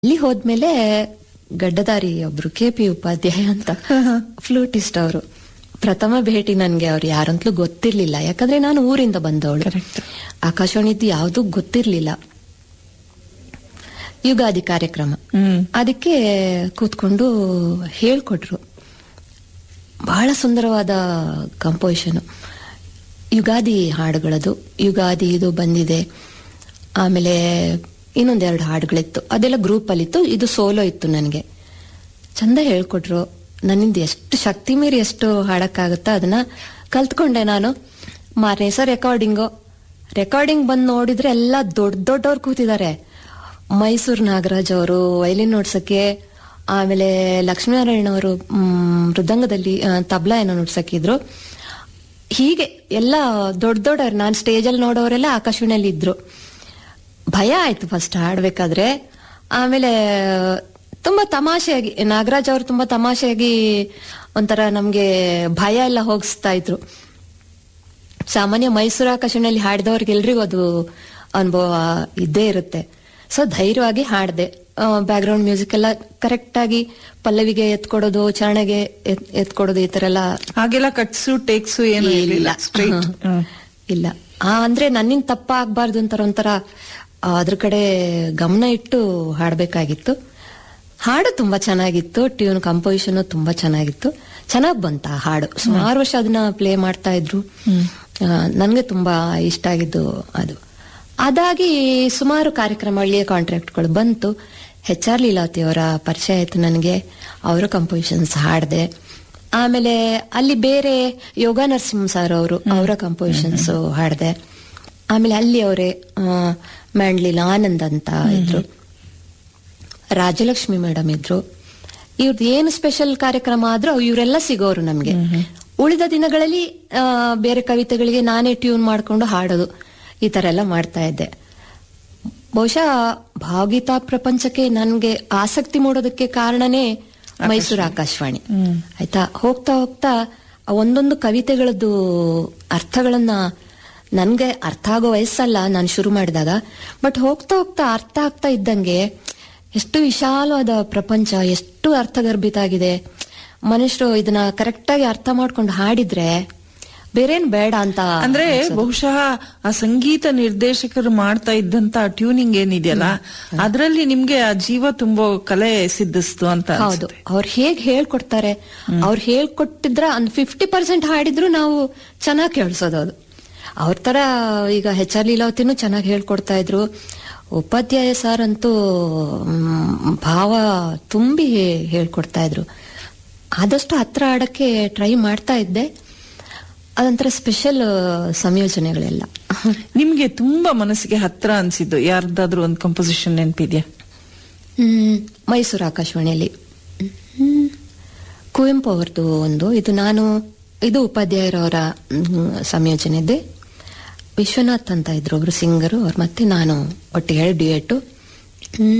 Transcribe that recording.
ಅಲ್ಲಿ ಹೋದ್ಮೇಲೆ ಗಡ್ಡದಾರಿ ಒಬ್ರು ಕೆ ಪಿ ಉಪಾಧ್ಯಾಯ ಅಂತ ಫ್ಲೂಟಿಸ್ಟ್ ಅವರು ಪ್ರಥಮ ಭೇಟಿ ನನ್ಗೆ ಅವ್ರು ಯಾರಂತಲೂ ಗೊತ್ತಿರ್ಲಿಲ್ಲ ಯಾಕಂದ್ರೆ ನಾನು ಊರಿಂದ ಬಂದವಳು Correct. ಆಕಾಶವಾಣಿದ್ದು ಯಾವ್ದು ಗೊತ್ತಿರ್ಲಿಲ್ಲ ಯುಗಾದಿ ಕಾರ್ಯಕ್ರಮ ಹ್ಮ್ ಅದಕ್ಕೆ ಕೂತ್ಕೊಂಡು ಹೇಳ್ಕೊಟ್ರು ಬಹಳ ಸುಂದರವಾದ ಕಂಪೋಸಿಷನ್ ಯುಗಾದಿ ಹಾಡುಗಳದು ಯುಗಾದಿ ಇದು ಬಂದಿದೆ ಆಮೇಲೆ ಇನ್ನೊಂದೆರಡು ಹಾಡುಗಳಿತ್ತು ಅದೆಲ್ಲ ಗ್ರೂಪ್ ಅಲ್ಲಿತ್ತು ಇದು ಸೋಲೋ ಇತ್ತು ನನಗೆ ಚಂದ ಹೇಳ್ಕೊಟ್ರು ನನ್ನಿಂದ ಎಷ್ಟು ಶಕ್ತಿ ಮೀರಿ ಎಷ್ಟು ಹಾಡಕ್ಕಾಗುತ್ತೋ ಅದನ್ನ ಕಲ್ತ್ಕೊಂಡೆ ನಾನು ಮಾರನೇ ಸಹ ರೆಕಾರ್ಡಿಂಗು ರೆಕಾರ್ಡಿಂಗ್ ಬಂದು ನೋಡಿದ್ರೆ ಎಲ್ಲ ದೊಡ್ಡ ದೊಡ್ಡವ್ರು ಕೂತಿದ್ದಾರೆ ಮೈಸೂರು ನಾಗರಾಜ್ ಅವರು ವೈಲಿನ್ ನೋಡ್ಸಕ್ಕೆ ಆಮೇಲೆ ಲಕ್ಷ್ಮೀನಾರಾಯಣ ಅವರು ಮ್, ಮೃದಂಗದಲ್ಲಿ ಆ, ತಬ್ಲಾ ಏನೋ ನುಡ್ಸಕ್ಕಿದ್ರು ಹೀಗೆ ಎಲ್ಲ ದೊಡ್ಡ ದೊಡ್ಡವ್ರು ನಾನು ಸ್ಟೇಜಲ್ಲಿ ನೋಡೋರೆಲ್ಲ ಆಕಾಶವಾಣಿಯಲ್ಲಿ ಇದ್ರು ಭಯ ಆಯ್ತು ಫಸ್ಟ್ ಹಾಡ್ಬೇಕಾದ್ರೆ ಆಮೇಲೆ ತುಂಬಾ ತಮಾಷೆಯಾಗಿ ನಾಗರಾಜ್ ಅವರು ತುಂಬಾ ತಮಾಷೆಯಾಗಿ ಒಂಥರ ನಮ್ಗೆ ಭಯ ಎಲ್ಲ ಹೋಗಿಸ್ತಾ ಇದ್ರು ಸಾಮಾನ್ಯ ಮೈಸೂರು ಆಕಾಶವಾಣಿಯಲ್ಲಿ ಹಾಡಿದವ್ರಿಗೆಲ್ರಿಗೂ ಅದು ಅನುಭವ ಇದ್ದೇ ಇರುತ್ತೆ ಸೊ ಧೈರ್ಯವಾಗಿ ಹಾಡಿದೆ ಬ್ಯಾಕ್ಗ್ರೌಂಡ್ ಮ್ಯೂಸಿಕ್ ಎಲ್ಲ ಕರೆಕ್ಟ್ ಆಗಿ ಪಲ್ಲವಿಗೆ ಎತ್ಕೊಡೋದು ಚರಣಗೆ ಎತ್- ಎತ್ಕೊಡೋದು ಈ ತರ ಎಲ್ಲ ಹಾಗೆಲ್ಲ ಕಟ್ಸು ಟೇಕ್ಸು ಏನು ಇರಲಿಲ್ಲ ಸ್ಟ್ರೈಟ್ ಇಲ್ಲ ಆ ಅಂದ್ರೆ ನನ್ನಿಂದ ತಪ್ಪ ಆಗ್ಬಾರ್ದು ಅಂತಾರ ಒಂಥರ ಆ, ಅದ್ರ ಕಡೆ ಗಮನ ಇಟ್ಟು ಹಾಡ್ಬೇಕಾಗಿತ್ತು ಹಾಡು ತುಂಬಾ ಚೆನ್ನಾಗಿತ್ತು ಟ್ಯೂನ್ ಕಂಪೋಸಿಷನ್ ತುಂಬಾ ಚೆನ್ನಾಗಿತ್ತು ಚೆನ್ನಾಗ್ ಬಂತ ಆ ಹಾಡು ಸುಮಾರು ವರ್ಷ ಅದನ್ನ ಪ್ಲೇ ಮಾಡ್ತಾ ಇದ್ರು ಆ, ನನ್ಗೆ ತುಂಬಾ ಇಷ್ಟ ಆಗಿದ್ದು ಅದು ಅದಾಗಿ ಸುಮಾರು ಕಾರ್ಯಕ್ರಮ ಒಳ್ಳೆಯ ಕಾಂಟ್ರಾಕ್ಟ್ಗಳು ಬಂತು ಹೆಚ್ ಆರ್ ಲೀಲಾವತಿ ಅವರ ಪರಿಚಯ ಆಯ್ತು ನನಗೆ ಅವರು ಕಂಪೋಸಿಷನ್ಸ್ ಹಾಡಿದೆ ಆಮೇಲೆ ಅಲ್ಲಿ ಬೇರೆ ಯೋಗ ನರಸಿಂಹ ಸರ್ ಅವರು ಅವರ ಕಂಪೋಸಿಷನ್ಸ್ ಹಾಡಿದೆ ಆಮೇಲೆ ಅಲ್ಲಿ ಅವರೇ ಮ್ಯಾಂಡ್ಲಿಲ್ ಆನಂದ್ ಅಂತ ಇದ್ರು ರಾಜಲಕ್ಷ್ಮಿ ಮೇಡಮ್ ಇದ್ರು ಇವ್ರದ್ದು ಏನು ಸ್ಪೆಷಲ್ ಕಾರ್ಯಕ್ರಮ ಆದ್ರೂ ಇವರೆಲ್ಲ ಸಿಗೋರು ನಮ್ಗೆ ಉಳಿದ ದಿನಗಳಲ್ಲಿ ಆ, ಬೇರೆ ಕವಿತೆಗಳಿಗೆ ನಾನೇ ಟ್ಯೂನ್ ಮಾಡ್ಕೊಂಡು ಹಾಡೋದು ಈ ತರ ಎಲ್ಲ ಮಾಡ್ತಾ ಇದ್ದೆ ಬಹುಶಃ ಭಾವಗೀತಾ ಪ್ರಪಂಚಕ್ಕೆ ನನ್ಗೆ ಆಸಕ್ತಿ ಮೂಡೋದಕ್ಕೆ ಕಾರಣನೇ ಮೈಸೂರು ಆಕಾಶವಾಣಿ ಆಯ್ತಾ ಹೋಗ್ತಾ ಹೋಗ್ತಾ ಆ ಒಂದೊಂದು ಕವಿತೆಗಳದ್ದು ಅರ್ಥಗಳನ್ನ ನನ್ಗೆ ಅರ್ಥ ಆಗೋ ವಯಸ್ಸಲ್ಲ ನಾನು ಶುರು ಮಾಡಿದಾಗ ಬಟ್ ಹೋಗ್ತಾ ಹೋಗ್ತಾ ಅರ್ಥ ಆಗ್ತಾ ಇದ್ದಂಗೆ ಎಷ್ಟು ವಿಶಾಲವಾದ ಪ್ರಪಂಚ ಎಷ್ಟು ಅರ್ಥಗರ್ಭಿತ ಆಗಿದೆ ಮನುಷ್ಯರು ಇದನ್ನ ಕರೆಕ್ಟಾಗಿ ಅರ್ಥ ಮಾಡ್ಕೊಂಡು ಹಾಡಿದ್ರೆ ಬೇರೇನ್ ಬೇಡ ಅಂತ ಅಂದ್ರೆ ಬಹುಶಃ ಆ ಸಂಗೀತ ನಿರ್ದೇಶಕರು ಮಾಡ್ತಾ ಇದ್ದಂತ ಟ್ಯೂನಿಂಗ್ ಏನಿದೆಯಲ್ಲ ಅದ್ರಲ್ಲಿ ನಿಮ್ಗೆ ಆ ಜೀವ ತುಂಬೋ ಕಲೆ ಸಿದ್ಧಿಸ್ತು ಅಂತ ಹೌದು ಅವ್ರು ಹೇಗ್ ಹೇಳ್ಕೊಡ್ತಾರೆ ಅವ್ರು ಹೇಳ್ಕೊಟ್ಟಿದ್ರ ಒಂದ್ ಫಿಫ್ಟಿ ಪರ್ಸೆಂಟ್ ಹಾಡಿದ್ರು ನಾವು ಚೆನ್ನಾಗಿ ಕೇಳಿಸೋದು ಅದು ಅವ್ರ ತರ ಈಗ ಹೆಚ್ ಆರ್ ಲೀಲಾವತಿನೂ ಚೆನ್ನಾಗಿ ಹೇಳ್ಕೊಡ್ತಾ ಇದ್ರು ಉಪಾಧ್ಯಾಯ ಸರ್ ಅಂತೂ ಮ್, ಭಾವ ತುಂಬಿ ಹೇಳ್ಕೊಡ್ತಾ ಇದ್ರು ಆದಷ್ಟು ಹತ್ರ ಆಡಕ್ಕೆ ಟ್ರೈ ಮಾಡ್ತಾ ಇದ್ದೆ ಅದೊಂಥರ ಸ್ಪೆಷಲ್ ಸಂಯೋಜನೆಗಳೆಲ್ಲ ನಿಮ್ಗೆ ತುಂಬಾ ಮನಸ್ಸಿಗೆ ಹತ್ರ ಅನ್ಸಿದ್ದು ಯಾರ್ದಾದ್ರೂ ಒಂದು ಕಂಪೋಸಿಷನ್ ನೆನಪಿದ್ಯಾ ಹ್ಮ್, ಮೈಸೂರು ಆಕಾಶವಾಣಿಯಲ್ಲಿ ಹ್ಮ್, ಕುವೆಂಪು ಅವ್ರದ್ದು ಒಂದು ಇದು ನಾನು ಇದು ಉಪಾಧ್ಯಾಯರವರ ಹ್ಮ್, ಸಂಯೋಜನೆದೆ ವಿಶ್ವನಾಥ್ ಅಂತ ಇದ್ರು ಒಬ್ರು ಸಿಂಗರು ಅವ್ರು ಮತ್ತೆ ನಾನು ಒಟ್ಟಿಗೆ ಡ್ಯೂಯೆಟ್ಟು